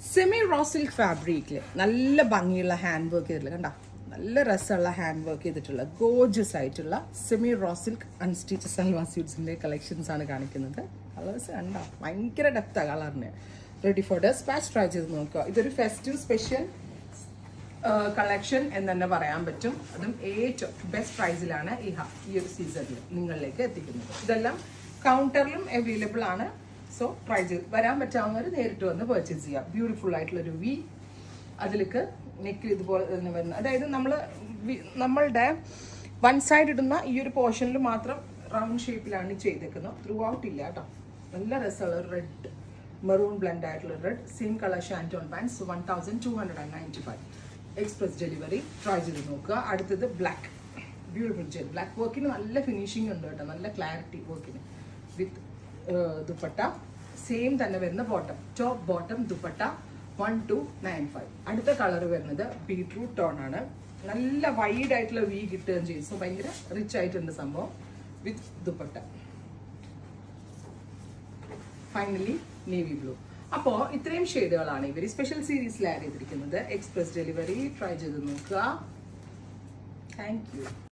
semi raw silk ഫാബ്രിക്കിൽ നല്ല ഭംഗിയുള്ള ഹാൻഡ് വർക്ക് ചെയ്തിട്ടുള്ള കണ്ട നല്ല രസമുള്ള ഹാൻഡ് വർക്ക് ചെയ്തിട്ടുള്ള ഗോജസ് ആയിട്ടുള്ള semi raw silk unstitch salwar സ്യൂട്ട്സിന്റെ കളക്ഷൻസ് ആണ് കാണിക്കുന്നത് കളേഴ്സ് കണ്ട ഭയങ്കര ഡെപ്താ കളറിന് റെഡി ഫോർ ഡെസ്പാച്ച് ട്രൈ ചെയ്ത് നോക്കുക ഇതൊരു ഫെസ്റ്റീവ് സ്പെഷ്യൽ കളക്ഷൻ എന്ന് തന്നെ പറയാൻ പറ്റും അതും ഏറ്റവും ബെസ്റ്റ് പ്രൈസിലാണ് ഈ ഹ- ഈ ഒരു സീസണിൽ നിങ്ങളിലേക്ക് എത്തിക്കുന്നത് ഇതെല്ലാം കൗണ്ടറിലും അവൈലബിൾ ആണ് സോ ട്രൈ ചെയ്ത് വരാൻ പറ്റാവുന്നവർ നേരിട്ട് വന്ന് പർച്ചേസ് ചെയ്യാം ബ്യൂട്ടിഫുൾ ആയിട്ടുള്ള ഒരു വി അതിലേക്ക് നെക്ക് ഇതുപോലെ തന്നെ വരുന്നത് അതായത് നമ്മൾ നമ്മളുടെ വൺ സൈഡ് ഇടുന്ന ഈ ഒരു പോർഷനിൽ മാത്രം റൗണ്ട് ഷേപ്പിലാണ് ചെയ്തേക്കുന്നത് ത്രൂ ഔട്ട് ഇല്ല കേട്ടോ നല്ല രസമുള്ള റെഡ് മെറൂൺ ബ്ലെൻഡ് ആയിട്ടുള്ള red same colour shantoon pants one thousand two hundred and ninety five express delivery try ചെയ്ത് നോക്കുക അടുത്തത് ബ്ലാക്ക് ബ്യൂട്ടിഫുൾ ജെൽ ബ്ലാക്ക് വർക്കിന് നല്ല ഫിനിഷിംഗ് ഉണ്ട് കേട്ടോ നല്ല ക്ലാരിറ്റി വർക്കിന് വിത്ത് ദുപ്പട്ട സെയിം തന്നെ വരുന്ന bottom top bottom dupatta one two nine five അടുത്ത കളർ വരുന്നത് ബീട്രൂട്ട് ടോൺ ആണ് നല്ല വൈഡ് ആയിട്ടുള്ള വി കിട്ടുകയും ചെയ്യും സോ ഭയങ്കര റിച്ച് ആയിട്ടുണ്ട് സംഭവം with dupatta finally navy blue അപ്പോൾ ഇത്രയും ഷെയ്ഡുകളാണ് ഇവർ സ്പെഷ്യൽ സീരീസിൽ ആഡ് ചെയ്തിരിക്കുന്നത് എക്സ്പ്രസ് ഡെലിവറി ട്രൈ ചെയ്ത് നോക്കുക താങ്ക് യു